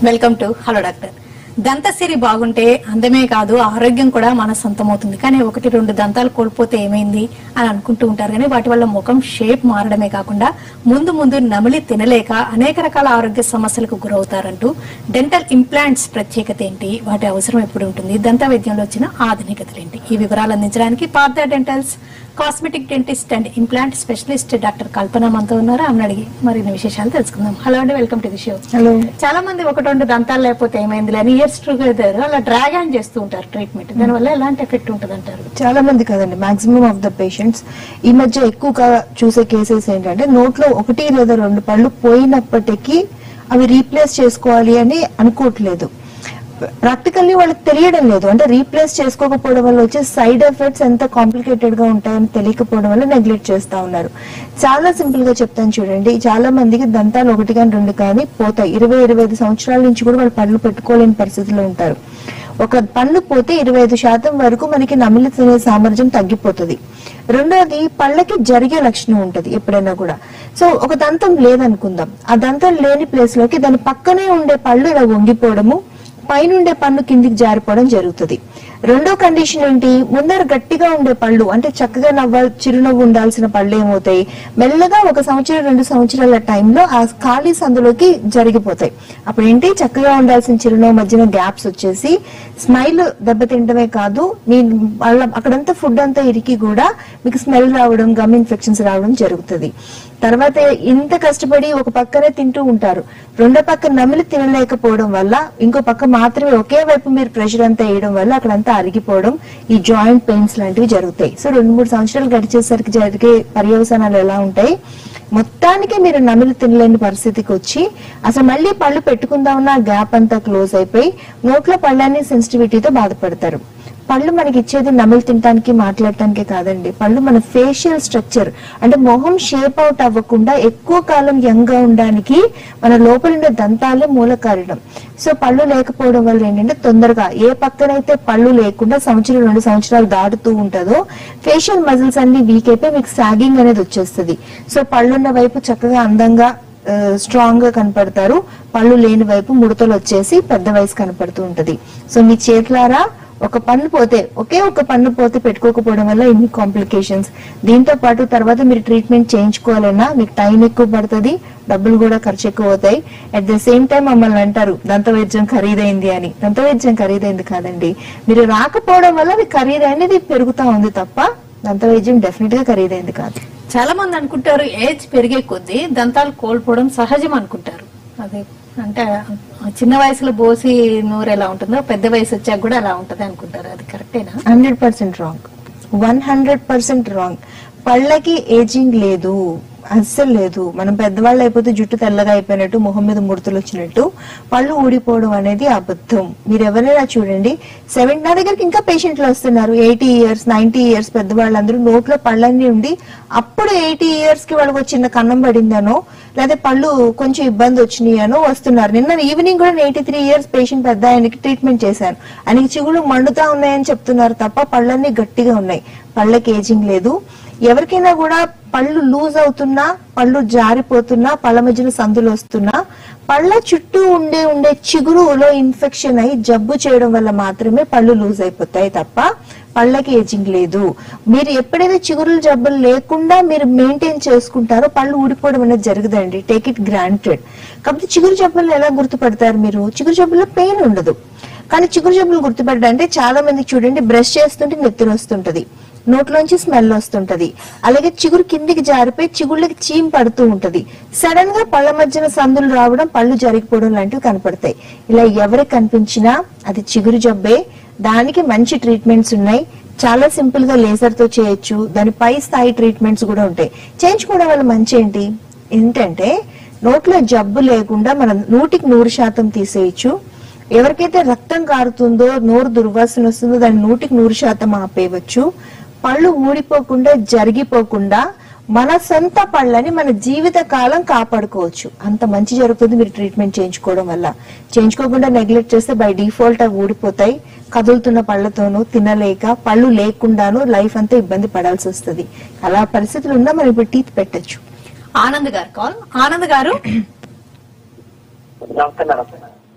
Welcome to hello doctor దంతసిరి బాగుంటే అందమే కాదు ఆరోగ్యం కూడా మన సొంతమవుతుంది కానీ ఒకటి రెండు దంతాలు కోల్పోతే ఏమైంది అని అనుకుంటూ ఉంటారు కానీ వాటి వల్ల ముఖం షేప్ మారడమే కాకుండా ముందు ముందు నమిలి తినలేక అనేక రకాల ఆరోగ్య సమస్యలకు గురవుతారంటూ డెంటల్ ఇంప్లాంట్స్ ప్రత్యేకత ఏంటి వాటి అవసరం ఎప్పుడు ఉంటుంది దంత వైద్యంలో వచ్చిన ఆధునికతలు ఏంటి ఈ వివరాలు అందించడానికి Partha dentals cosmetic dentist and implant specialist doctor Kalpana మనతో ఉన్నారు ఆమెను అడిగి మరిన్ని విశేషాలు తెలుసుకుందాం హలో అండి welcome to the show hello చాలా మంది ఒకటి రెండు దంతాలు లేకపోతే ఏమైంది అని ఇయర్స్ టుగెదర్ అలా డ్రాగ్ ఆన్ చేస్తూ ఉంటారు ట్రీట్మెంట్ దానివల్ల ఎలాంటి ఎఫెక్ట్ ఉంటుంది అంటారు చాలా మంది కదండి మాక్సిమం ఆఫ్ ద పేషెంట్స్ ఈ మధ్య ఎక్కువగా చూసే కేసెస్ ఏంటంటే నోట్లో ఒకటి లేదా రెండు పళ్ళు పోయినప్పటికీ అవి రీప్లేస్ చేసుకోవాలి అని అనుకోవట్లేదు ప్రాక్టికల్లీ వాళ్ళకి తెలియడం లేదు అంటే రీప్లేస్ చేసుకోకపోవడం వల్ల వచ్చే సైడ్ ఎఫెక్ట్స్ ఎంత కాంప్లికేటెడ్ గా ఉంటాయని తెలియకపోవడం వల్ల నెగ్లెక్ట్ చేస్తా ఉన్నారు చాలా సింపుల్ గా చెప్తాను చూడండి చాలా మందికి దంతాలు ఒకటి కానీ రెండు కానీ పోతాయి ఇరవై ఇరవై ఐదు సంవత్సరాల నుంచి కూడా వాళ్ళు పళ్ళు పెట్టుకోలేని పరిస్థితిలో ఉంటారు ఒక పన్ను పోతే ఇరవై ఐదు శాతం వరకు మనకి నమిలి తినే సామర్థ్యం తగ్గిపోతుంది రెండోది పళ్ళకి జరిగే లక్షణం ఉంటది ఎప్పుడైనా కూడా సో ఒక దంతం లేదనుకుందాం ఆ దంతం లేని ప్లేస్ లోకి దాని పక్కనే ఉండే పళ్ళు ఇలా వంగిపోవడము పైనుండే పన్ను కిందికి జారిపోవడం జరుగుతుంది రెండో కండిషన్ ఏంటి ముందర గట్టిగా ఉండే పళ్ళు అంటే చక్కగా నవ్వ చిరునవ్వు ఉండాల్సిన పళ్ళు ఏమవుతాయి మెల్లగా ఒక సంవత్సరం రెండు సంవత్సరాల టైంలో ఆ ఖాళీ సందులోకి జరిగిపోతాయి అప్పుడు ఏంటి చక్కగా ఉండాల్సిన చిరునవ్వు మధ్యన గ్యాప్స్ వచ్చేసి స్మైల్ దెబ్బతింటమే కాదు మీ వాళ్ళ అక్కడంతా ఫుడ్ అంతా ఇరికి కూడా మీకు స్మెల్ రావడం గమ్ ఇన్ఫెక్షన్స్ రావడం జరుగుతుంది తర్వాత ఇంత కష్టపడి ఒక పక్కనే తింటూ ఉంటారు రెండో పక్క నమిలి తినలేకపోవడం వల్ల ఇంకో పక్క మాత్రమే ఒకే వైపు మీరు ప్రెషర్ అంతా వేయడం వల్ల అక్కడంతా అరిగిపోవడం ఈ జాయింట్ పెయిన్స్ లాంటివి జరుగుతాయి సో రెండు మూడు సంవత్సరాలు గడిచేసరికి జరిగే పర్యవసానాలు ఎలా ఉంటాయి మొత్తానికి మీరు నమిలి తినలేని పరిస్థితికి వచ్చి అసలు మళ్ళీ పళ్ళు పెట్టుకుందామన్న గ్యాప్ అంతా క్లోజ్ అయిపోయి నోట్లో పళ్ళని సెన్సిటివిటీతో బాధపడతారు పళ్ళు మనకి ఇచ్చేది నమిలి తినడానికి మాట్లాడటానికి కాదండి పళ్ళు మన ఫేషియల్ స్ట్రక్చర్ అంటే మొహం షేప్ అవుట్ అవ్వకుండా ఎక్కువ కాలం యంగ్ గా ఉండడానికి మన లోపల ఉండే దంతాలే మూల కారణం సో పళ్ళు లేకపోవడం వల్ల ఏంటంటే తొందరగా ఏ పక్కనైతే పళ్ళు లేకుండా సంవత్సరం రెండు సంవత్సరాలు దాటుతూ ఉంటుందో ఫేషియల్ మజిల్స్ అన్ని వీక్ అయిపోయి మీకు సాగింగ్ అనేది వచ్చేస్తుంది సో పళ్ళున్న వైపు చక్కగా అందంగా స్ట్రాంగ్ గా కనపడతారు పళ్ళు లేని వైపు ముడతలు వచ్చేసి పెద్ద వయసు కనపడుతూ ఉంటది సో మీ చేతులారా ఒక పన్ను పోతే ఒకే ఒక పన్ను పోతే పెట్టుకోకపోవడం వల్ల ఇన్ని కాంప్లికేషన్స్ దీంతో పాటు తర్వాత మీరు ట్రీట్మెంట్ చేయించుకోవాలన్నా మీకు టైం ఎక్కువ పడుతుంది డబ్బులు కూడా ఖర్చు ఎక్కువ అవుతాయి అట్ ద సేమ్ టైం మమ్మల్ని అంటారు దంత వైద్యం ఖరీదైంది అని దంత వైద్యం ఖరీదైంది కాదండి మీరు రాకపోవడం వల్ల అది ఖరీదైనది పెరుగుతా ఉంది తప్ప దంత వైద్యం డెఫినెట్ గా ఖరీదైంది కాదు చాలా మంది అనుకుంటారు ఏజ్ పెరిగే కొద్దీ దంతాలు కోల్పోవడం సహజం అనుకుంటారు అదే అంటే చిన్న వయసులో బోసి నూరు ఎలా ఉంటుందో పెద్ద వయసు వచ్చాక కూడా అలా ఉంటది అనుకుంటారు అది కరెక్టేనా hundred percent wrong one hundred percent wrong పళ్ళకి ఏజింగ్ లేదు అస్సలు లేదు మనం పెద్దవాళ్ళు అయిపోతే జుట్టు తెల్లగా అయిపోయినట్టు మొహం మీద ముడతలు వచ్చినట్టు పళ్ళు ఊడిపోవడం అనేది అబద్ధం మీరు ఎవరైనా చూడండి సెవెన్ నా దగ్గరికి ఇంకా పేషెంట్లు వస్తున్నారు ఎయిటీ ఇయర్స్ నైన్టీ ఇయర్స్ పెద్దవాళ్ళందరూ నోట్లో పళ్ళన్నీ ఉండి అప్పుడు ఎయిటీ ఇయర్స్ కి వాళ్ళకి ఒక చిన్న కన్నం పడిందనో లేదా పళ్ళు కొంచెం ఇబ్బంది వచ్చినాయనో వస్తున్నారు నిన్న ఈవినింగ్ కూడా ఎయిటీ త్రీ ఇయర్స్ పేషెంట్ పెద్ద ఆయనకి ట్రీట్మెంట్ చేశాను ఆయనకి చిగుళ్ళు మండుతా ఉన్నాయని చెప్తున్నారు తప్ప పళ్ళన్నీ గట్టిగా ఉన్నాయి పళ్ళకి ఏజింగ్ లేదు ఎవరికైనా కూడా పళ్ళు లూజ్ అవుతున్నా పళ్ళు జారిపోతున్నా పళ్ళ మధ్యన సందులు వస్తున్నా పళ్ళ చుట్టూ ఉండే ఉండే చిగురులో ఇన్ఫెక్షన్ అయి జబ్బు చేయడం వల్ల మాత్రమే పళ్ళు లూజ్ అయిపోతాయి తప్ప పళ్ళకి ఏజింగ్ లేదు మీరు ఎప్పుడైతే చిగురుల జబ్బులు లేకుండా మీరు మెయింటైన్ చేసుకుంటారో పళ్ళు ఊడిపోవడం అనేది జరగదండి టేక్ ఇట్ గ్రాంటెడ్ కాబట్టి చిగురు జబ్బులను ఎలా గుర్తుపడతారు మీరు చిగురు జబ్బుల్లో పెయిన్ ఉండదు కానీ చిగురు జబ్బులు గుర్తుపడ్డా అంటే చాలా మందికి చూడండి బ్రష్ చేస్తుంటే నెత్తిన వస్తుంటది నోట్లోంచి స్మెల్ వస్తుంటది అలాగే చిగురు కిందికి జారిపోయి చిగుళ్ళకి చీమ్ పడుతూ ఉంటది సడన్ గా పళ్ళ మధ్యన సందులు రావడం పళ్ళు జరిగిపోవడం లాంటివి కనపడతాయి ఇలా ఎవరికి కనిపించినా అది చిగురు జబ్బే దానికి మంచి ట్రీట్మెంట్స్ ఉన్నాయి చాలా సింపుల్ గా లేజర్ తో చేయొచ్చు దాని పై స్థాయి ట్రీట్మెంట్స్ కూడా ఉంటాయి చేయించుకోవడం వల్ల మంచి ఏంటి ఏంటంటే నోట్లో జబ్బు లేకుండా మనం నూటికి నూరు శాతం తీసేయచ్చు ఎవరికైతే రక్తం కారుతుందో నోరు దుర్వాసన వస్తుందో దాన్ని నూటికి నూరు శాతం ఆపేయవచ్చు పళ్ళు ఊడిపోకుండా జరిగిపోకుండా మన సొంత పళ్ళని మన జీవిత కాలం కాపాడుకోవచ్చు అంత మంచి జరుగుతుంది మీరు ట్రీట్మెంట్ చేయించుకోవడం వల్ల చేయించుకోకుండా నెగ్లెక్ట్ చేస్తే బై డిఫాల్ట్ అవి ఊడిపోతాయి కదులుతున్న పళ్ళతోనూ తినలేక పళ్ళు లేకుండాను లైఫ్ అంతా ఇబ్బంది పడాల్సి వస్తుంది అలా పరిస్థితులు ఉన్నా మనం ఇప్పుడు టీత్ పెట్టచ్చు ఆనంద్ గారు కాల్ ఆనంద్ గారు నమస్తే మేడం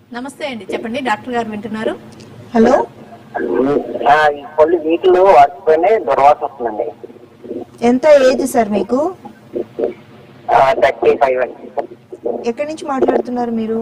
నమస్తే అండి చెప్పండి డాక్టర్ గారు వింటున్నారు హలో ఆ, ఈ పళ్ళు వీటిలో వాచిపోయినాయి దుర్వాస వస్తుందండి ఎంత ఏజ్ సార్ మీకు థర్టీ ఫైవ్ అండి ఎక్కడి నుంచి మాట్లాడుతున్నారు మీరు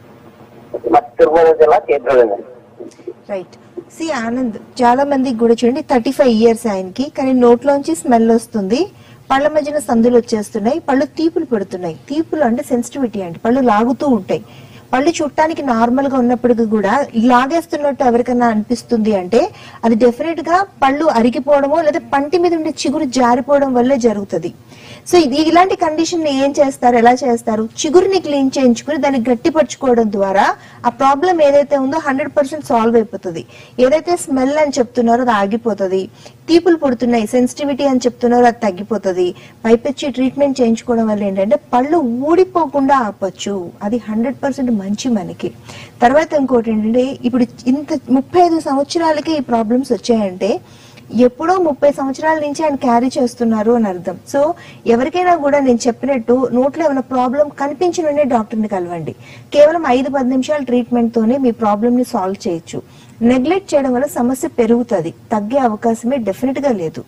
మా తిరుపతి జిల్లా చేతులండి రైట్ సి ఆనంద్ చాలా మందికి కూడా చూడండి థర్టీ ఫైవ్ ఇయర్స్ ఆయనకి కానీ నోట్లోంచి స్మెల్ వస్తుంది పళ్ళ మధ్యన సందులు వచ్చేస్తున్నాయి పళ్ళు తీపులు పెడుతున్నాయి తీపులు అంటే సెన్సిటివిటీ అంటే పళ్ళు లాగుతూ ఉంటాయి పళ్ళు చుట్టానికి నార్మల్ గా ఉన్నప్పటికీ కూడా లాగేస్తున్నట్టు ఎవరికైనా అనిపిస్తుంది అంటే అది డెఫినెట్ గా పళ్ళు అరిగిపోవడమో లేదా పంటి మీద ఉండే చిగురు జారిపోవడం వల్లే జరుగుతుంది సో ఇది ఇలాంటి కండిషన్ ని ఏం చేస్తారు ఎలా చేస్తారు చిగురుని క్లీన్ చేయించుకుని దాన్ని గట్టిపరచుకోవడం ద్వారా ఆ ప్రాబ్లం ఏదైతే ఉందో హండ్రెడ్ పర్సెంట్ సాల్వ్ అయిపోతుంది ఏదైతే స్మెల్ అని చెప్తున్నారో అది ఆగిపోతుంది తీపులు పుడుతున్నాయి సెన్సిటివిటీ అని చెప్తున్నారో అది తగ్గిపోతుంది పైపెచ్చి ట్రీట్మెంట్ చేయించుకోవడం వల్ల ఏంటంటే పళ్ళు ఊడిపోకుండా ఆపొచ్చు అది హండ్రెడ్ పర్సెంట్ మంచి మనకి తర్వాత ఇంకోటి ఏంటంటే ఇప్పుడు ఇంత ముప్పై ఐదు సంవత్సరాలకి ఈ ప్రాబ్లమ్స్ వచ్చాయంటే ఎప్పుడో ముప్పై సంవత్సరాల నుంచి ఆయన క్యారీ చేస్తున్నారు అని అర్థం సో ఎవరికైనా కూడా నేను చెప్పినట్టు నోట్లో ఏమైనా ప్రాబ్లం కనిపించిన వెంటనే డాక్టర్ని కలవండి కేవలం ఐదు పది నిమిషాల ట్రీట్మెంట్ తోనే మీ ప్రాబ్లమ్ ని సాల్వ్ చేయొచ్చు నెగ్లెక్ట్ చేయడం వల్ల సమస్య పెరుగుతుంది తగ్గే అవకాశమే డెఫినెట్ గా లేదు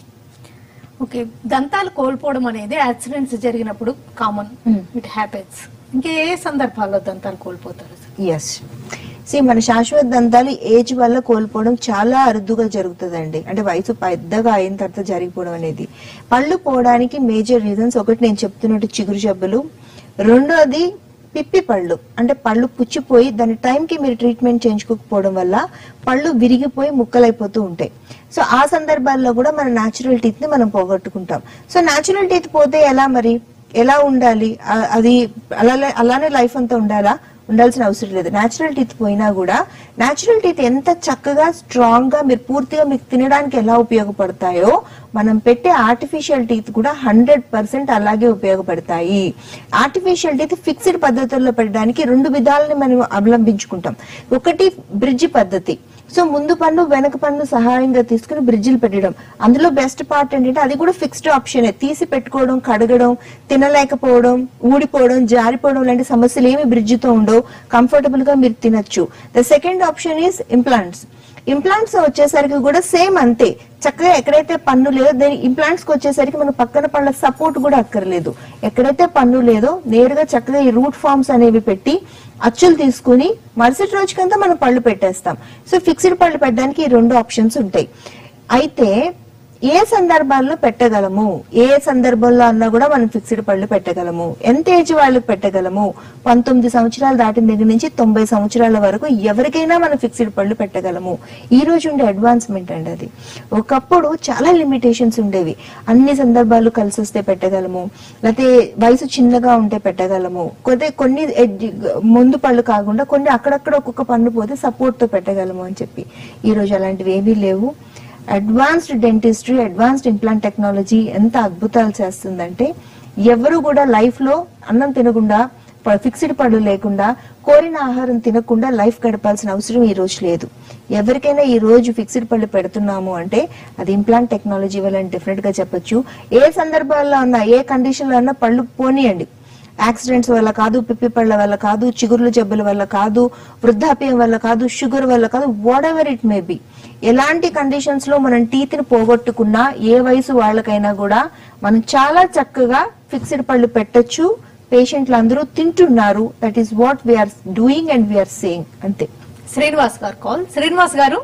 ఓకే దంతాలు కోల్పోవడం అనేది యాక్సిడెంట్స్ జరిగినప్పుడు కామన్ Hmm. ఇట్ హ్యాపెన్స్ ఇంకా ఏ సందర్భాల్లో దంతాలు కోల్పోతారు ఎస్ సి మన శాశ్వత దంతాలు ఏజ్ వల్ల కోల్పోవడం చాలా అరుదుగా జరుగుతుందండి అంటే వయసు పెద్దగా అయిన తర్వాత జరిగిపోవడం అనేది పళ్ళు పోవడానికి మేజర్ రీజన్స్ ఒకటి నేను చెప్తున్నట్టు చిగురు జబ్బులు రెండోది పిప్పి పళ్ళు అంటే పళ్ళు పుచ్చిపోయి దాని టైంకి మీరు ట్రీట్మెంట్ చేయించుకోకపోవడం వల్ల పళ్ళు విరిగిపోయి ముక్కలైపోతూ ఉంటాయి సో ఆ సందర్భాల్లో కూడా మన న్యాచురల్ టీత్ ని మనం పోగొట్టుకుంటాం సో న్యాచురల్ టీత్ పోతే ఎలా మరి ఎలా ఉండాలి ఆ- అది అలా అలానే లైఫ్ అంతా ఉండాలా ఉండాల్సిన అవసరం లేదు న్యాచురల్ టీత్ పోయినా కూడా న్యాచురల్ టీత్ ఎంత చక్కగా స్ట్రాంగ్ గా మీరు పూర్తిగా మీకు తినడానికి ఎలా ఉపయోగపడతాయో మనం పెట్టే ఆర్టిఫిషియల్ టీత్ కూడా హండ్రెడ్ పర్సెంట్ అలాగే ఉపయోగపడతాయి ఆర్టిఫిషియల్ టీత్ ఫిక్స్డ్ పద్ధతుల్లో పెట్టడానికి రెండు విధాలని మనం అవలంబించుకుంటాం ఒకటి బ్రిడ్జి పద్ధతి సో ముందు పన్ను వెనక పన్ను సహాయంగా తీసుకుని బ్రిడ్జిలు పెట్టడం అందులో బెస్ట్ పార్ట్ ఏంటంటే అది కూడా ఫిక్స్డ్ ఆప్షన్ తీసి పెట్టుకోవడం కడగడం తినలేకపోవడం ఊడిపోవడం జారిపోవడం లాంటి సమస్యలు ఏమి బ్రిడ్జితో ఉండవు కంఫర్టబుల్ గా మీరు తినొచ్చు the second option is implants implants వచ్చేసరికి కూడా సేమ్ అంతే చక్కగా ఎక్కడైతే పన్ను లేదో దాని ఇంప్లాంట్స్ కి వచ్చేసరికి మన పక్కన పళ్ళ సపోర్ట్ కూడా అక్కర్లేదు ఎక్కడైతే పన్ను లేదో నేరుగా చక్కగా ఈ రూట్ ఫార్మ్స్ అనేవి పెట్టి అచ్చులు తీసుకుని మరుసటి రోజుకంతా మనం పళ్ళు పెట్టేస్తాం సో ఫిక్స్డ్ పళ్ళు పెట్టడానికి ఈ రెండు ఆప్షన్స్ ఉంటాయి అయితే ఏ సందర్భాల్లో పెట్టగలము ఏ సందర్భంలో అన్నా కూడా మనం ఫిక్స్డ్ పళ్ళు పెట్టగలము ఎంత ఏజ్ వాళ్ళకి పెట్టగలము పంతొమ్మిది సంవత్సరాలు దాటిన దగ్గర నుంచి తొంభై సంవత్సరాల వరకు ఎవరికైనా మనం ఫిక్స్డ్ పళ్ళు పెట్టగలము ఈ రోజు ఉండే అడ్వాన్స్మెంట్ అండి అది ఒకప్పుడు చాలా లిమిటేషన్స్ ఉండేవి అన్ని సందర్భాలు కలిసి వస్తే పెట్టగలము లేకపోతే వయసు చిన్నగా ఉంటే పెట్టగలము కొద్ది కొన్ని ఎడ్జ్- ముందు పళ్ళు కాకుండా కొన్ని అక్కడక్కడ ఒక్కొక్క పన్ను పోతే సపోర్ట్ తో పెట్టగలము అని చెప్పి ఈ రోజు అలాంటివి ఏమీ లేవు advanced dentistry advanced implant technology ఎంత అద్భుతాలు చేస్తుందంటే ఎవరు కూడా లైఫ్ లో అన్నం తినకుండా ఫిక్స్డ్ పళ్ళు లేకుండా కోరిన ఆహారం తినకుండా లైఫ్ గడపాల్సిన అవసరం ఈ రోజు లేదు ఎవరికైనా ఈ రోజు ఫిక్స్డ్ పళ్ళు పెడుతున్నాము అంటే అది ఇంప్లాంట్ టెక్నాలజీ వల్ల డెఫినెట్ గా చెప్పొచ్చు ఏ సందర్భాల్లో ఉన్నా ఏ కండిషన్ లో ఉన్నా పళ్ళు పోనీయండి యాక్సిడెంట్స్ వల్ల కాదు పిప్పి పళ్ళ వల్ల కాదు చిగుర్ల జబ్బుల వల్ల కాదు వృద్ధాప్యం వల్ల కాదు షుగర్ వల్ల కాదు whatever it may be ఎలాంటి కండిషన్స్ లో మనం టీత్ ని పోగొట్టుకున్నా ఏ వయసు వాళ్ళకైనా కూడా మనం చాలా చక్కగా ఫిక్స్డ్ పళ్ళు పెట్టొచ్చు పేషెంట్లు అందరూ తింటున్నారు that is what we're doing and we're saying అంతే శ్రీనివాస్ గారు కాల్ శ్రీనివాస్ గారు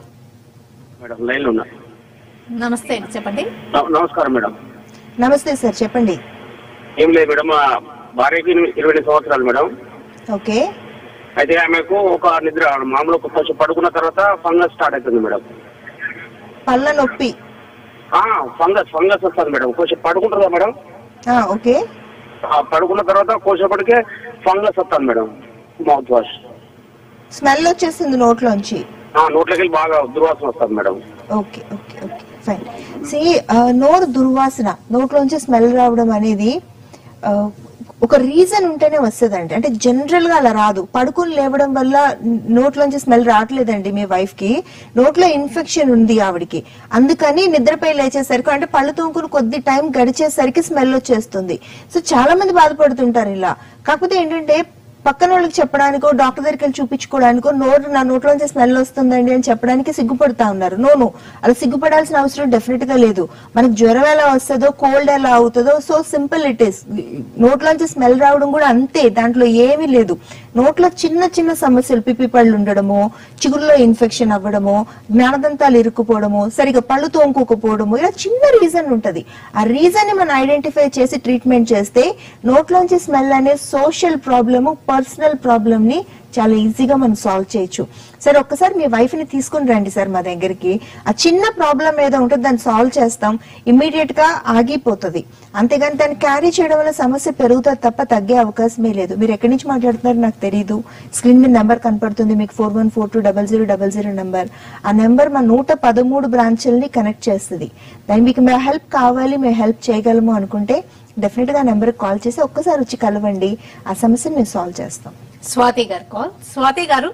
మేడం లైన్లో ఉన్నా నమస్తే అండి చెప్పండి నమ- నమస్కారం మేడం నమస్తే సార్ చెప్పండి ఏం లేదు మేడం మా భార్యకి ఇరవై ఎనిమిది సంవత్సరాలు మేడం ఓకే అయితే ఆమెకు ఒక నిద్ర మామూలు ఒక కొంచెం పడుకున్న తర్వాత ఫంగస్ స్టార్ట్ అవుతుంది మేడం పళ్ళ నొప్పి ఆ, ఫంగస్ ఫంగస్ వస్తుంది మేడం కొంచెం పడుకుంటుందా మేడం ఆ, ఓకే ఆ, పడుకున్న తర్వాత కొంచెంపటికే ఫంగస్ వస్తుంది మేడం మౌత్ వాష్ స్మెల్ వచ్చేసింది నోట్లోంచి ఆ, నోట్లోకి వెళ్ళి బాగా దుర్వాసన వస్తుంది madam okay okay okay fine see నోరు దుర్వాసన నోట్లోంచి స్మెల్ రావడం అనేది ఆ, ఒక రీజన్ ఉంటేనే వస్తుందండి అంటే జనరల్ గా అలా రాదు పడుకుని లేవడం వల్ల నోట్లోంచి స్మెల్ రావట్లేదండి మీ వైఫ్ కి నోట్లో ఇన్ఫెక్షన్ ఉంది ఆవిడకి అందుకని నిద్రపై లేచేసరికి అంటే పళ్ళు తోముకుని కొద్ది టైం గడిచేసరికి స్మెల్ వచ్చేస్తుంది సో చాలా మంది బాధపడుతుంటారు ఇలా కాకపోతే ఏంటంటే పక్కన వాళ్ళకి చెప్పడానికో డాక్టర్ దగ్గరికి వెళ్ళి చూపించుకోవడానికో నోరు నా నోట్లోంచి స్మెల్ వస్తుందండి అని చెప్పడానికి సిగ్గుపడతా ఉన్నారు నోను అలా సిగ్గుపడాల్సిన అవసరం డెఫినెట్ గా లేదు మనకి జ్వరం ఎలా వస్తుందో కోల్డ్ ఎలా అవుతుందో సో సింపుల్ ఇట్ ఇస్ నోట్లోంచి స్మెల్ రావడం కూడా అంతే దాంట్లో ఏమీ లేదు నోట్లో చిన్న చిన్న సమస్యలు పిప్పి పళ్ళు ఉండడము చిగురులో ఇన్ఫెక్షన్ అవ్వడము జ్ఞానదంతాలు ఇరుక్కుపోవడము సరిగా పళ్ళు తోముకోకపోవడము ఇలా చిన్న రీజన్ ఉంటది ఆ రీజన్ ని మనం ఐడెంటిఫై చేసి ట్రీట్మెంట్ చేస్తే నోట్లోంచి స్మెల్ అనే సోషల్ ప్రాబ్లము పర్సనల్ ప్రాబ్లమ్ ని చాలా ఈజీగా మనం సాల్వ్ చేయొచ్చు సార్ ఒక్కసారి మీ వైఫ్ ని తీసుకుని రండి సార్ మా దగ్గరికి ఆ చిన్న ప్రాబ్లం ఏదో ఉంటుంది దాన్ని సాల్వ్ చేస్తాం ఇమ్మీడియట్ గా ఆగిపోతుంది అంతేగాని దాన్ని క్యారీ చేయడం వల్ల సమస్య పెరుగుతుంది తప్ప తగ్గే అవకాశమే లేదు మీరు ఎక్కడి నుంచి మాట్లాడుతున్నారో నాకు తెలియదు స్క్రీన్ మీద నెంబర్ కనపడుతుంది మీకు four one four two double zero double zero number ఆ నెంబర్ మా నూట పదమూడు బ్రాంచుల్ని కనెక్ట్ చేస్తుంది దాని మీకు మేము హెల్ప్ కావాలి మేము హెల్ప్ చేయగలము అనుకుంటే డెఫినెట్ గా నెంబర్ కాల్ చేసి ఒక్కసారి వచ్చి కలవండి ఆ సమస్యను మేము సాల్వ్ చేస్తాం స్వాతి గారు కాల్ స్వాతి గారు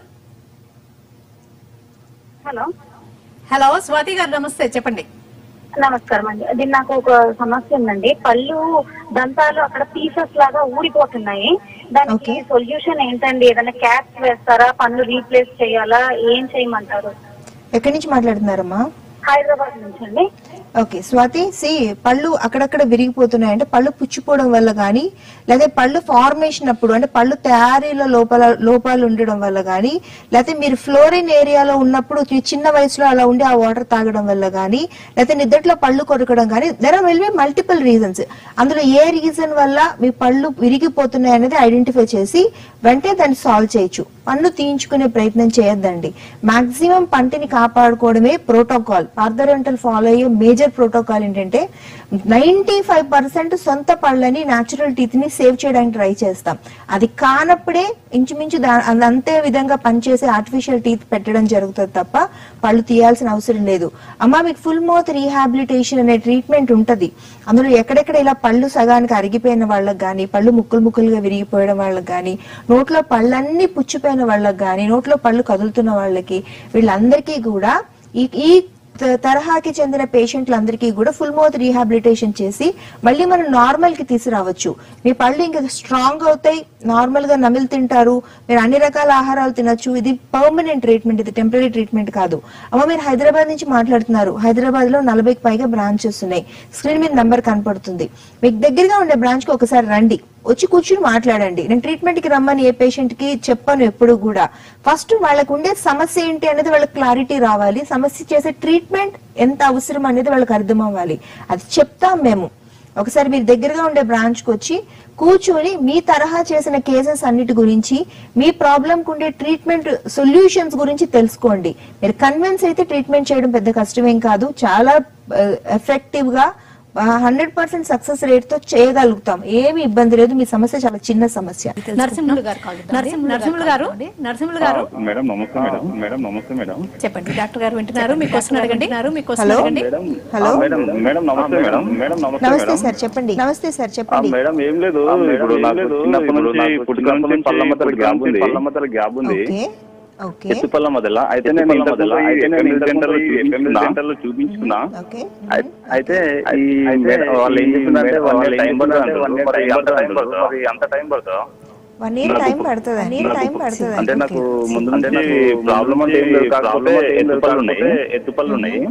హలో హలో స్వాతి గారు నమస్తే చెప్పండి నమస్కారం అండి అది నాకు ఒక సమస్య ఉందండి పళ్ళు దంతాలు అక్కడ పీసెస్ లాగా ఊడిపోతున్నాయి దానికి Okay. సొల్యూషన్ ఏంటండి ఏదైనా క్యాప్స్ వేస్తారా పళ్ళు రీప్లేస్ చేయాలా ఏం చేయమంటారు ఎక్కడి నుంచి మాట్లాడుతున్నారమ్మా హైదరాబాద్ నుంచి అండి ఓకే స్వాతి సి పళ్ళు అక్కడక్కడ విరిగిపోతున్నాయి అంటే పళ్ళు పుచ్చిపోవడం వల్ల కానీ లేదా పళ్ళు ఫార్మేషన్ అప్పుడు అంటే పళ్ళు తయారీలో లోపాల లోపాలు ఉండడం వల్ల కానీ లేకపోతే మీరు ఫ్లోరిన్ ఏరియాలో ఉన్నప్పుడు ఈ చిన్న వయసులో అలా ఉండి ఆ వాటర్ తాగడం వల్ల కానీ లేకపోతే నిద్దట్లో పళ్ళు కొరకడం కానీ there are will be multiple reasons అందులో ఏ రీజన్ వల్ల మీ పళ్ళు విరిగిపోతున్నాయి అనేది ఐడెంటిఫై చేసి వెంటనే దాన్ని సాల్వ్ చేయొచ్చు పన్ను తీయించుకునే ప్రయత్నం చేయొద్దండి మాక్సిమం పంటిని కాపాడుకోవడమే ప్రోటోకాల్ పార్థరెంటల్ ఫాలో అయ్యే మేజర్ ప్రోటోకాల్ ఏంటంటే నైన్టీ ఫైవ్ పర్సెంట్ సొంత పళ్ళని న్యాచురల్ టీత్ ని సేవ్ చేయడానికి ట్రై చేస్తాం అది కానప్పుడే ఇంచుమించు దా- అది అంతే విధంగా పనిచేసే ఆర్టిఫిషియల్ టీత్ పెట్టడం జరుగుతుంది తప్ప పళ్ళు తీయాల్సిన అవసరం లేదు అమ్మా మీకు ఫుల్ మౌత్ రీహాబిలిటేషన్ అనే ట్రీట్మెంట్ ఉంటది అందులో ఎక్కడెక్కడ ఇలా పళ్ళు సగానికి అరిగిపోయిన వాళ్ళకి కానీ పళ్ళు ముక్కులు ముక్కులుగా విరిగిపోయడం వాళ్ళకి కానీ నోట్లో పళ్ళన్నీ పుచ్చిపోయిన వాళ్ళకి కానీ నోట్లో పళ్ళు కదులుతున్న వాళ్ళకి వీళ్ళందరికీ కూడా ఈ ఈ త- తరహాకి చెందిన పేషెంట్లందరికీ కూడా ఫుల్ మౌత్ రీహాబిలిటేషన్ చేసి మళ్ళీ మనం నార్మల్ కి తీసుకురావచ్చు మీ పళ్ళు ఇంకా స్ట్రాంగ్ అవుతాయి నార్మల్ గా నమిలి తింటారు మీరు అన్ని రకాల ఆహారాలు తినొచ్చు ఇది పర్మనెంట్ ట్రీట్మెంట్ ఇది టెంపరీ ట్రీట్మెంట్ కాదు అమ్మ మీరు హైదరాబాద్ నుంచి మాట్లాడుతున్నారు హైదరాబాద్ లో నలభైకి పైగా బ్రాంచెస్ ఉన్నాయి స్క్రీన్ మీద నంబర్ కనపడుతుంది మీకు దగ్గరగా ఉండే బ్రాంచ్ కి ఒకసారి రండి వచ్చి కూర్చుని మాట్లాడండి నేను ట్రీట్మెంట్ కి రమ్మని ఏ పేషెంట్ కి చెప్పను ఎప్పుడు కూడా ఫస్ట్ వాళ్ళకు ఉండే సమస్య ఏంటి అనేది వాళ్ళకి క్లారిటీ రావాలి సమస్య చేసే ట్రీట్మెంట్ ఎంత అవసరం అనేది వాళ్ళకి అర్థం అవ్వాలి అది చెప్తాం మేము ఒకసారి మీరు దగ్గరగా ఉండే బ్రాంచ్ కి వచ్చి కూర్చొని మీ తరహా చేసిన కేసెస్ అన్నిటి గురించి మీ ప్రాబ్లం కు ఉండే ట్రీట్మెంట్ సొల్యూషన్స్ గురించి తెలుసుకోండి మీరు కన్విన్స్ అయితే ట్రీట్మెంట్ చేయడం పెద్ద కష్టమేం కాదు చాలా ఎఫెక్టివ్ గా హండ్రెడ్ పర్సెంట్ సక్సెస్ రేట్ తో చేయగలుగుతాం ఏమి ఇబ్బంది లేదు మీ సమస్య చాలా చిన్న సమస్య నరసింహులు గారు కాల్ నరసింహులు నరసింహులు గారు నరసింహులు గారు మేడం నమస్తే మేడం మేడం నమస్తే మేడం చెప్పండి డాక్టర్ గారు వింటున్నారు మీకు క్వశ్చన్ అడగండి మీకు క్వశ్చన్ హలో అడగండి మేడం హలో. ఆ, మేడం మేడం నమస్తే మేడం మేడం నమస్తే నమస్తే మేడం సార్ చెప్పండి నమస్తే సార్ ఆ, చెప్పండి మేడం ఏం లేదు ఆ, మేడం, ఇప్పుడు ఏం నాకు లేదు. చిన్నప్పటి ఇప్పుడు నుంచి నాకు పుట్టుక చిన్నప్పటి నుంచి పళ్ళ మధ్య పుట్టుక గ్యాప్ నుంచి ఉంది పళ్ళ మధ్య గ్యాప్ ఉంది ఓకే ఓకే ఎత్తుపల్ల మధ్యలో అయితే ఎత్తుపల్ల నేను ఇంతకు మధ్యలో ముందు అయితే నేను ఎఫ్ఎంఎల్ ఇంతకు సెంటర్లో ముందు చూపించుకున్నా. ఎఫ్ఎంఎల్ సెంటర్లో చూపించుకున్నా ఓకే అయి- అయితే ఈ మేడం వాళ్ళు ఏం చెప్పిందంటే వన్ ఇయర్ టైం పడుతుంది అంటారు. మరి అంత టైం పడుతుందా మరి అంత టైం పడుతుందా వన్ ఇయర్ టైం పడుతుంది వన్ ఇయర్ టైం పడుతుంది అంటే నాకు ముందు నుంచి ప్రాబ్లం అంటే ఏం లేదు కాకపోతే ఎత్తుపళ్ళు ఉన్నాయి ఎత్తుపళ్ళు ఉన్నాయి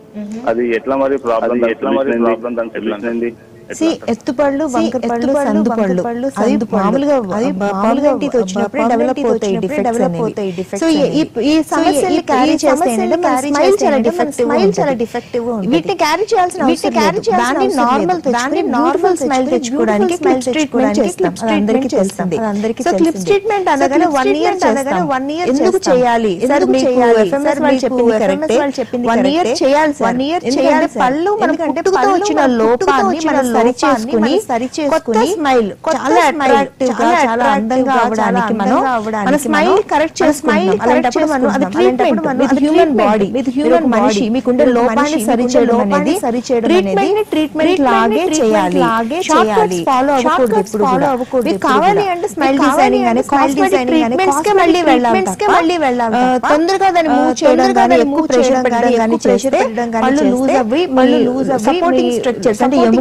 అది ఎట్లా మరి ప్రాబ్లం ఎట్లా మరి ప్రాబ్లం దాని తెలిసింది సి ఎత్తుపళ్ళు వంకరపళ్ళు సందు పళ్ళు అది మామూలుగా అది మామూలుగా ఇంటికి వచ్చినప్పుడు డెవలప్ అవుతాయి డిఫెక్ట్స్ అనేవి సో ఈ ఈ సమస్యల్ని క్యారీ చేస్తే ఏంటంటే మన స్మైల్ చాలా డిఫెక్టివ్ స్మైల్ చాలా డిఫెక్టివ్ వీటిని క్యారీ చేయాల్సిన వీటిని క్యారీ దాన్ని నార్మల్ దాన్ని నార్మల్ స్మైల్ తెచ్చుకోవడానికి క్లిప్స్ ట్రీట్మెంట్ చేస్తాం అది అందరికీ తెలుస్తుంది సో క్లిప్స్ ట్రీట్మెంట్ అనగానే వన్ ఇయర్ అనగానే వన్ ఇయర్ ఎందుకు చేయాలి సార్ చేయాలి ఎఫ్ఎంఎస్ వాళ్ళు చెప్పింది కరెక్టే వన్ ఇయర్ చేయాలి వన్ ఇయర్ చేయాలి పళ్ళు మనం పుట్టుకతో వచ్చిన లోపాన్ని మనం సరి చేసుకుని సరి కొత్త స్మైల్ చాలా అట్రాక్టివ్ గా చాలా అందంగా అవడానికి మనం మన స్మైల్ కరెక్ట్ చేసుకున్నాం అలాంటప్పుడు మనం అది treatment with human body with human మనిషి మీకుండే లోపాన్ని సరి చేయడం అనేది సరి చేయడం ట్రీట్మెంట్ ట్రీట్మెంట్ లాగే చేయాలి లాగే చేయాలి ఫాలో అవ్వకూడదు ఎప్పుడు ఫాలో అవ్వకూడదు మీకు కావాలి అంటే స్మైల్ డిజైనింగ్ అని స్మైల్ డిజైనింగ్ అని ట్రీట్మెంట్స్ కే మళ్ళీ వెళ్ళాలి కే మళ్ళీ వెళ్ళాలి తొందరగా దాన్ని మూవ్ చేయడం కానీ ఎక్కువ ప్రెషర్ పెట్టడం కానీ ప్రెషర్ పెట్టడం కానీ పళ్ళు లూజ్ అవ్వి మళ్ళీ లూజ్ అవ్వి సపోర్టింగ్ స్ట్రక్చర్స్ అంటే ఎముక పైన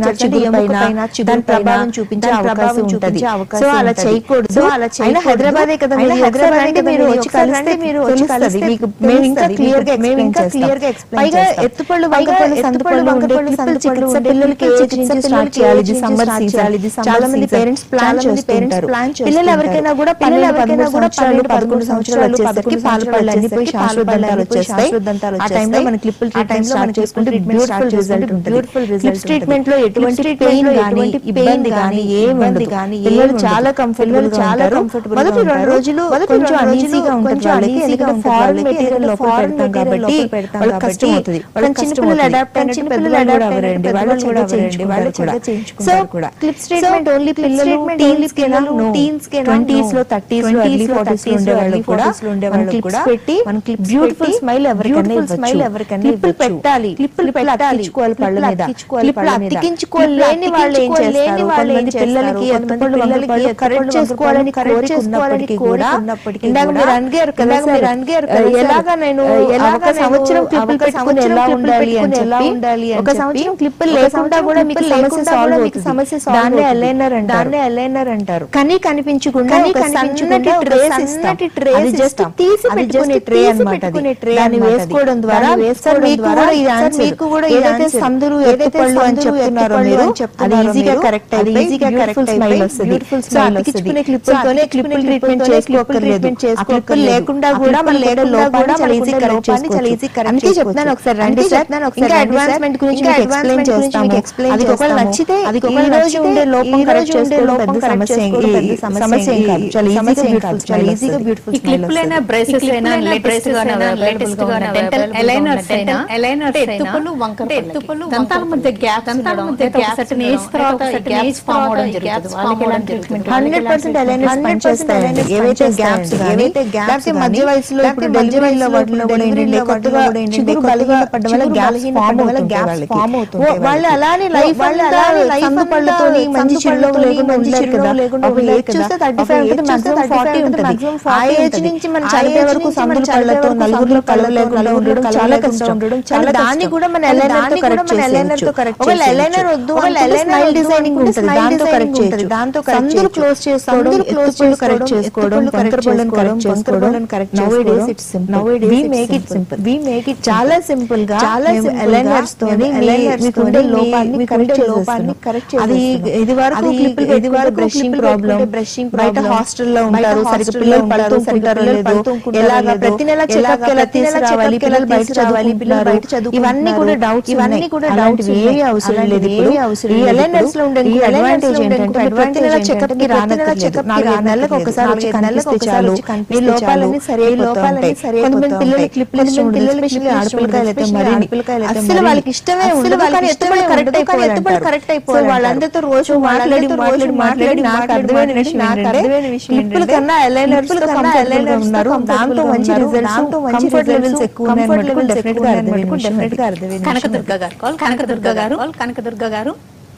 చిగురు పైన దాని ప్రభావం చూపించే అవకాశం ఉంటుంది సో అలా చేయకూడదు సో అలా అయినా హైదరాబాదే కదా మీరు హైదరాబాద్ అంటే మీరు వచ్చి కలిస్తే మీరు వచ్చి కలిస్తే మీకు మేము ఇంకా క్లియర్ గా మేము ఇంకా క్లియర్ గా ఎక్స్ప్లెయిన్ పైగా ఎత్తుపళ్ళు వంకపళ్ళు సందుపళ్ళు ఉండే క్లిప్పుల చికిత్స పిల్లలకి ఏ ఏజ్ నుంచి స్టార్ట్ చేయాలి ఇది సమ్మర్ సీజన్ చాలా మంది పేరెంట్స్ ప్లాన్ చేస్తుంటారు పిల్లలు ఎవరికైనా కూడా పిల్లలు ఎవరికైనా కూడా సంవత్సరాలు పదకొండు సంవత్సరాలు వచ్చేసరికి పాలు పళ్ళు అన్ని పోయి శాశ్వత దంతాలు వచ్చేస్తాయి ఆ టైంలో మన క్లిప్పులు ఆ టైంలో మనం చేసుకుంటే బ్యూటిఫుల్ రిజల్ట్ ఉంటుంది బ్యూటిఫుల్ రిజల్ట్ ట్రీట్మెంట్ లో ఎటువంటి పెయిన్ గానీ ఇబ్బంది గానీ ఏమి గానీ పిల్లలు చాలా కంఫర్టబుల్ చాలా కంఫర్టబుల్ మొదటి రెండు రోజులు కొంచెం అనీజీగా ఉంటుంది వాళ్ళకి ఎందుకంటే ఫారెన్ మెటీరియల్ లోపల పెడతాం కాబట్టి వాళ్ళకి కష్టం అవుతుంది వాళ్ళకి చిన్న పిల్లలు అడాప్ట్ అయిన చిన్న పిల్లలు అడాప్ట్ అవ్వరండి వాళ్ళు కూడా అవ్వరండి వాళ్ళు కూడా చేయించుకుంటారు కూడా క్లిప్స్ ట్రీట్మెంట్ ఓన్లీ పిల్లలు టీన్స్ కి టీన్స్ కి ట్వంటీస్ లో థర్టీస్ లో ఎర్లీ ఫార్టీస్ లో ఉండే వాళ్ళు కూడా మన క్లిప్స్ పెట్టి మన క్లిప్ బ్యూటిఫుల్ స్మైల్ ఎవరికైనా స్మైల్ ఎవరికైనా క్లిప్పులు పెట్టాలి క్లిప్పులు పెట్టాలి పళ్ళ మీద క్లిప్పులు అతికించుకోలేని వాళ్ళు ఏం చేస్తారు కొంతమంది పిల్లలకి ఎత్తుపళ్ళు పిల్లలకి కరెక్ట్ చేసుకోవాలని కరెక్ట్ చేసుకోవాలని కూడా ఇందాక మీరు అడిగారు కదా మీరు అడిగారు కదా ఎలాగా నేను ఎలాగ సంవత్సరం క్లిప్పులు పెట్టుకుని ఎలా ఉండాలి అని చెప్పి ఒక సంవత్సరం క్లిప్పులు లేకుండా కూడా మీకు సమస్య సాల్వ్ అవుతుంది సమస్య దాన్నే అలైనర్ అంటారు దాన్నే అలైనర్ అంటారు కని కనిపించకుండా ఒక సన్నటి ట్రేస్ సన్నటి ట్రే అది జస్ట్ తీసి పెట్టుకునే ట్రే అన్నమాట అది దాన్ని వేసుకోవడం ద్వారా వేసుకోవడం ద్వారా మీకు కూడా ఏదైతే సందులు ఎత్తుపళ్ళు అని చెప్తున్నారో మీరు అది ఈజీగా కరెక్ట్ అది ఈజీగా కరెక్ట్ స్మైల్ వస్తుంది బ్యూటిఫుల్ స్మైల్ వస్తుంది క్లిప్పులతోనే క్లిప్పులు ట్రీట్మెంట్ చేసుకోకర్లేదు ఆ క్లిప్పులు లేకుండా కూడా మన లేడ లోపాన్ని చాలా ఈజీ కరెక్ట్ చేసుకోవచ్చు అందుకే చెప్తాను ఒకసారి రండి సార్ ఇంకా అడ్వాన్స్మెంట్ గురించి మీకు ఎక్స్ప్లెయిన్ చేస్తాము అది ఒకవేళ నచ్చితే అది ఈ రోజు ఉండే లోపం కరెక్ట్ చేసుకోవడం పెద్ద సమస్య ఏం- సమస్య ఏం కాదు చాలా ఈజీగా బ్యూటిఫుల్ చాలా ఈజీగా బ్యూటిఫుల్ ఈ క్లిప్లైనా బ్రేసెస్ అయినా లేటెస్ట్ గా లేటెస్ట్ గా డెంటల్ ఎలైనర్స్ అయినా ఎలైనర్స్ ఎత్తుపళ్ళు వంకర ఎత్తుపళ్ళు దంతాల మధ్య గ్యాప్ దంతాల మధ్య గ్యాప్ సర్టన్ ఏజ్ తర్వాత గ్యాప్స్ ఫామ్ అవడం జరుగుతుంది వాళ్ళకి ఎలాంటి ట్రీట్మెంట్ హండ్రెడ్ పర్సెంట్ అలైనర్స్ పనిచేస్తాయండి ఏవైతే గ్యాప్స్ ఏవైతే గ్యాప్స్ మధ్య వయసులో ఇప్పుడు డెలివరీ వయసులో వాటిలో కూడా ఏంటంటే కొత్తగా చిగురు బలహీన పడ్డం వల్ల గ్యాప్స్ ఫామ్ వల్ల గ్యాప్స్ ఫామ్ అవుతుంది వాళ్ళు అలానే లైఫ్ వాళ్ళు అలానే లైఫ్ సందు పళ్ళతోని మంచి చిరునవ్వు లేకుండా ఉండలేరు కదా అప్పుడు ఏజ్ చూస్తే థర్టీ ఫైవ్ ఉంటుంది మాక్సిమం ఫార్టీ ఉంటుంది ఆ ఏజ్ నుంచి మన చనిపోయే వరకు సందుల పళ్ళతో నలుగురిలో కలర్ లేకుండా ఉండడం చాలా కష్టం ఉండడం చాలా దాన్ని కూడా మన ఎలైనర్ తో కరెక్ట్ చేసేయచ్చు ఒకవేళ ఎలైనర్ వద్దు ఒకవేళ ఎలైనర్ డిజైనింగ్ ఉంటుంది దాంతో కరెక్ట్ చేయొచ్చు దాంతో సందులు క్లోజ్ చేసుకోవడం క్లోజ్ పళ్ళు కరెక్ట్ చేసుకోవడం వంకర పళ్ళను కరెక్ట్ చేసుకోవడం correct nowadays it's simple nowadays we make it simple we make it చాలా సింపుల్ గా చాలా ఎలైనర్స్ తోని ఎలైనర్స్ ఉండే లోపాన్ని కరెక్ట్ లోపాన్ని కరెక్ట్ అది ఇది వరకు క్లిప్పులు ఇది వరకు బ్రషింగ్ ప్రాబ్లం బ్రషింగ్ బయట హాస్టల్లో ఉంటారు సరిగ్గా పిల్లలు పడుతుంటారో లేదో ఎలాగా ప్రతి నెల చెకప్ ఎలా తీసుకురావాలి పిల్లలు బయట చదవాలి పిల్లలు బయట చదువు ఇవన్నీ కూడా డౌట్స్ ఇవన్నీ కూడా డౌట్స్ ఏవి అవసరం లేదు ఇప్పుడు అవసరం ఈ ఎలైనర్స్ లో ఉండే అడ్వాంటేజ్ ఏంటంటే ప్రతి నెల చెకప్ కి రానక్కర్లేదు నాలుగు నెలలకు ఒకసారి వచ్చి కనిపిస్తే చాలు మీ లోపాలన్నీ సరి లోపాలన్నీ సరి కొంతమంది పిల్లలు క్లిప్లు పిల్లలు స్పెషల్లీ ఆడపిల్లకాయలు అయితే మరి అసలు వాళ్ళకి ఇష్టమే ఉండదు కానీ ఎత్తుబడి కరెక్ట్ అయిపోయి ఎత్తుబడి కరెక్ట్ అయిపోయి వాళ్ళందరితో రోజు మాట్లాడి మాట్లాడి మాట్లాడి నాకు అర్థమైన విషయం నాకు అర్థమైన విషయం క్లిప్పుల కన్నా ఎలైనర్స్ కన్నా ఎలైనర్స్ ఉన్నారు దాంతో మంచి రిజల్ట్స్ దాంతో కంఫర్ట్ లెవెల్స్ ఎక్కువ ఉన్నాయి డెఫినెట్ గా అర్థమైన డెఫినెట్ గా అర్థమైన కనకదుర్గ గారు కాల్ కనకదుర్గ గారు కాల్ కనకదుర్గ గారు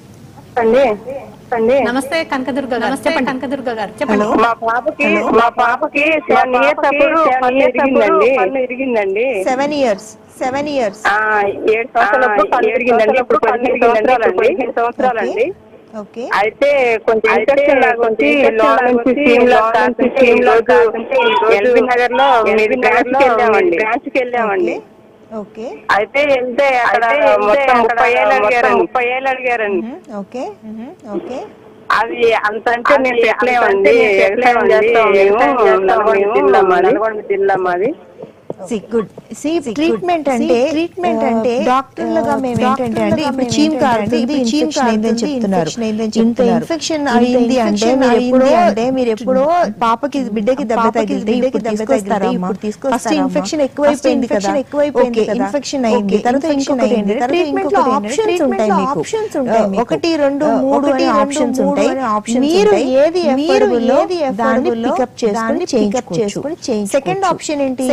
అండి అండి నమస్తే కనకదుర్గ గారు చెప్పండి కనకదుర్గ గారు చెప్పండి మా పాపకి మా పాపకి సెవెన్ ఇయర్స్ అప్పుడు పన్ను ఇరిగిందండి పన్ను ఇరిగిందండి సెవెన్ ఇయర్స్ సెవెన్ ఇయర్స్ ఆ, ఏడు సంవత్సరాలప్పుడు పన్ను ఇరిగిందండి ఇప్పుడు పదిహేను సంవత్సరాలండి పదిహేను సంవత్సరాలండి ఓకే అయితే కొంచెం ఇన్ఫెక్షన్ లాగా వచ్చి లోన్ నుంచి స్కీమ్ లో స్కీమ్ లో ఎల్బీ నగర్ లో మీరు బ్రాంచ్ కి వెళ్ళామండి బ్రాంచ్ కి వెళ్ళామండి ఓకే అయితే వెళ్తే అక్కడ మొత్తం ముప్పై ఏళ్ళు అడిగారు ముప్పై ఏళ్ళు అడిగారండి ఓకే ఓకే అది అంత అంటే మేము పెట్టలేమండి ఎక్స్ప్లెయిన్ చేస్తాం మేము నల్గొండ జిల్లా మాది నల్గొండ జిల్లా మాది సి గుడ్ సి ట్రీట్మెంట్ అంటే ట్రీట్మెంట్ అంటే డాక్టర్లుగా మేము ఏంటంటే అంటే ఇప్పుడు చీమ్ కారుతుంది ఇప్పుడు చీమ్ కారుతుందని చెప్తున్నారు ఇంత ఇన్ఫెక్షన్ అయింది అంటే మీరు ఎప్పుడో అంటే మీరు ఎప్పుడో పాపకి బిడ్డకి దెబ్బ తగిలితే ఇప్పుడు తీసుకొస్తారా ఇప్పుడు ఫస్ట్ ఇన్ఫెక్షన్ ఎక్కువైపోయింది కదా ఎక్కువైపోయింది ఇన్ఫెక్షన్ అయింది తర్వాత ఇంకొకటి ఏంటి ట్రీట్మెంట్ లో ఆప్షన్స్ ఉంటాయి మీకు ఆప్షన్స్ ఉంటాయి ఒకటి రెండు మూడు అనే ఆప్షన్స్ ఉంటాయి మీరు ఏది మీరు ఏది దాన్ని పికప్ చేసుకొని చేయించుకోవచ్చు సెకండ్ ఆప్షన్ ఏంటి చాలా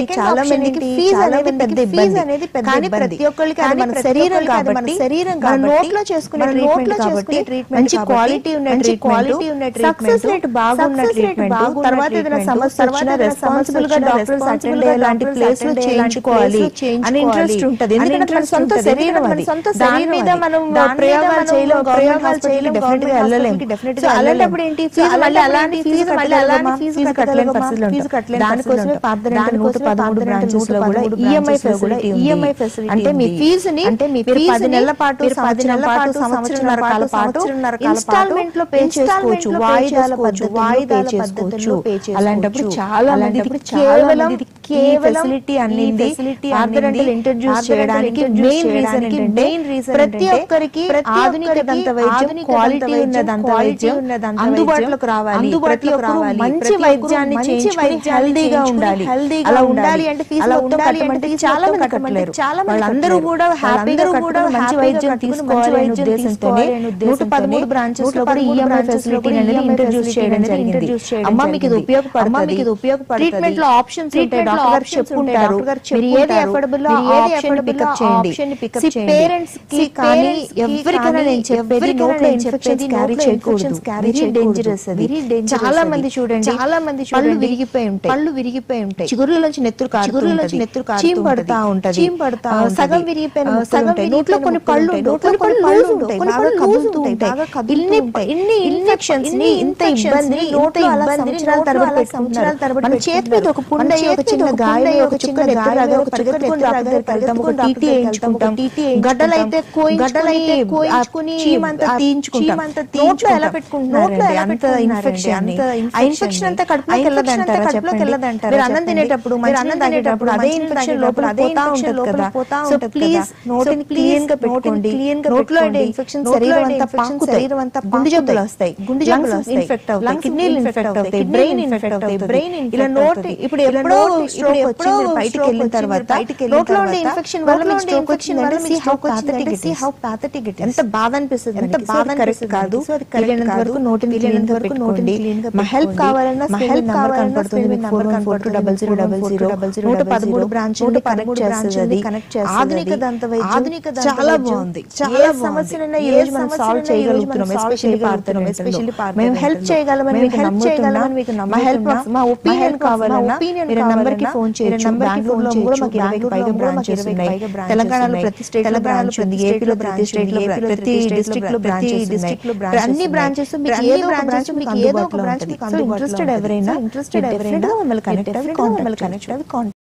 మందికి ఫీజు అనేది పెద్ద ఇబ్బంది అనేది పెద్ద కానీ ప్రతి ఒక్కరికి అది మన శరీరం కాబట్టి శరీరం మన నోట్లో చేసుకునే ట్రీట్మెంట్ కాబట్టి మంచి క్వాలిటీ ఉన్న క్వాలిటీ ఉన్న సక్సెస్ రేట్ బాగున్న ట్రీట్మెంట్ తర్వాత ఏదైనా సమస్య వచ్చినా రెస్పాన్సిబుల్ గా డాక్టర్స్ అటెండ్ అయ్యేలాంటి ప్లేస్ లో చేయించుకోవాలి అని ఇంట్రెస్ట్ ఉంటుంది ఎందుకంటే మన సొంత శరీరం అది దాని మీద మనం ప్రయోగాలు చేయలేం ప్రయోగాలు చేయలేం డెఫినెట్ గా వెళ్ళలేం డెఫినెట్ గా అలాంటప్పుడు ఏంటి ఫీజు మళ్ళీ అలాంటి ఫీజు మళ్ళీ అలాంటి ఫీజు కట్టలేని పరిస్థితులు ఫీజు కట్టలేని దానికోసమే పార్థరెంట్ నూట పదమూడు బ్రాంచెస్ లో కూడా ఈఎంఐ ఫెసిలిటీ ఈఎంఐ ఫెసిలిటీ అంటే మీ ఫీజుని అంటే మీ పది నెలల పాటు పది నెలల పాటు సంవత్సరాల కాల పాటు ఇన్స్టాల్మెంట్ లో పే చేసుకోవచ్చు వాయిదాల పద్ధతి వాయిదాల పద్ధతుల్లో పే చేసుకోవచ్చు అలాంటప్పుడు చాలా మందికి కేవలం ఫెసిలిటీ అనేది ఆర్థరెంటల్ ఇంట్రడ్యూస్ చేయడానికి మెయిన్ రీజన్ ఏంటంటే ప్రతి ఒక్కరికి ఆధునిక దంత వైద్యం క్వాలిటీ ఉన్న దంత వైద్యం అందుబాటులోకి రావాలి అందుబాటులోకి రావాలి మంచి వైద్యాన్ని మంచి వైద్యం హెల్దీగా ఉండాలి అలా ఉండాలి అంటే ఫీజు మొత్తం కట్టమంటే చాలా మంది కట్టలేరు చాలా వాళ్ళందరూ కూడా హ్యాపీగా కూడా మంచి వైద్యం తీసుకోవాలి అనే ఉద్దేశంతోనే నూట పదమూడు బ్రాంచెస్ లో కూడా ఈఎంఐ ఫెసిలిటీ అనేది ఇంట్రడ్యూస్ చేయడం జరిగింది అమ్మ మీకు ఇది ఉపయోగపడుతుంది మీకు ఇది ఉపయోగపడుతుంది ట్రీట్మెంట్ లో ఆప్షన్స్ ఉంటాయి డాక్టర్ గారు చెప్పుకుంటారు మీరు ఏది అఫోర్డబుల్ లో ఆప్షన్ పికప్ చేయండి పేరెంట్స్ కి కానీ ఎవరికైనా నేను చెప్పేది నోట్లో ఇన్ఫెక్షన్స్ క్యారీ చేయకూడదు వెరీ డేంజరస్ అది చాలా మంది చూడండి చాలా మంది పళ్ళు విరిగిపోయి ఉంటాయి పళ్ళు విరిగిపోయి ఉంటాయి చిగురుల నుంచి నెత్తురు చిగురుల నుంచి నెత్తురు చీమ్ పడతా ఉంటది చీమ్ పడతా సగం విరిగిపోయిన సగం నోట్లో కొన్ని పళ్ళు నోట్లో కొన్ని పళ్ళు ఉంటాయి బాగా కదులుతూ ఉంటాయి ఇన్ని ఇన్ని ఇన్ఫెక్షన్స్ ని ఇంత ఇబ్బందిని ఇంత ఇబ్బందిని సంవత్సరాల తరబడి పెట్టుకుంటున్నారు మన చేతి మీద ఒక పుండ ఒక చిన్న గాయం ఒక చిన్న గాయం ఒక పరిగెత్తుకుని డాక్టర్ దగ్గరికి వెళ్తాం ఒక టీటీ వేయించుకుంటాం గడ్డలైతే గడ్డలైతే కోయించుకుని చీమంతా తీయించుకుంటాం నోట్లో ఎలా పెట్టుకుంటున్నారు అంత ఇన్ఫెక్షన్ అంత ఆ ఇన్ఫెక్షన్ అంతా కడుపులోకి వెళ్ళదంటారా కడుపులోకి వెళ్ళదంటారా మీరు అన్నం తినేటప్పుడు మీరు అన్నం తాగేటప్పుడు అదే ఇన్ఫెక్షన్ లోపల పోతా ఉంటుంది కదా సో ప్లీజ్ నోటిని క్లీన్ గా పెట్టుకోండి క్లీన్ గా నోట్లో అంటే ఇన్ఫెక్షన్ శరీరం అంతా పాకుతాయి శరీరం అంతా గుండె జబ్బులు వస్తాయి గుండె జబ్బులు ఇన్ఫెక్ట్ అవుతాయి కిడ్నీలు ఇన్ఫెక్ట్ అవుతాయి బ్రెయిన్ ఇన్ఫెక్ట్ అవుతాయి బ్రెయిన్ ఇలా నోటి ఇప్పుడు ఎప్పుడో స్ట్రోక్ వచ్చి మీరు బయటికి వెళ్ళిన తర్వాత నోట్లో ఉండే ఇన్ఫెక్షన్ వల్ల మీకు స్ట్రోక్ వచ్చిందంటే see how pathetic it how pathetic it ఎంత బాధ అనిపిస్తుంది ఎంత బాధ కరెక్ట్ కాదు వీలైనంత వరకు నోటిని వీలైనంత వరకు నోటిని క్లీన్ గా మా హెల్ప్ కావాలన్నా మా హెల్ప్ కావాలన్నా కనపడుతుంది మీకు four one four two double zero double zero double zero నూట పదమూడు బ్రాంచ్ నూట కనెక్ట్ చేస్తుంది అది కనెక్ట్ చేస్తుంది ఆధునిక దంత వైద్యం ఆధునిక చాలా బాగుంది చాలా సమస్యలైనా ఈ రోజు మనం సాల్వ్ చేయగలుగుతున్నాం ఎస్పెషల్లీ పార్థనం ఎస్పెషల్లీ మేము హెల్ప్ చేయగలమని మీకు హెల్ప్ చేయగలమని మీకు మా హెల్ప్ మా ఒపీనియన్ కావాలన్నా మీరు నంబర్ కి ఫోన్ చేయొచ్చు బెంగళూరులో కూడా మాకు ఇరవై పైగా బ్రాంచెస్ ఉన్నాయి తెలంగాణలో ప్రతి స్టేట్ లో బ్రాంచ్ ఉంది ఏపీలో ప్రతి స్టేట్ లో ప్రతి డిస్ట్రిక్ట్ లో ప్రతి డిస్ట్రిక్ట్ లో అన్ని బ్రాంచెస్ మీకు ఏదో ఒక బ్రాంచ్ మీకు ఏదో ఒక బ్రాంచ్ మీకు ఇంట్రెస్టెడ్ ఎవరైనా ఇంట్రెస్టెడ్ ఎవరైనా మమ్మల్ని కనెక్ట్ అవ్వి మమ్మల్ని కనెక్ట్ అవ్వి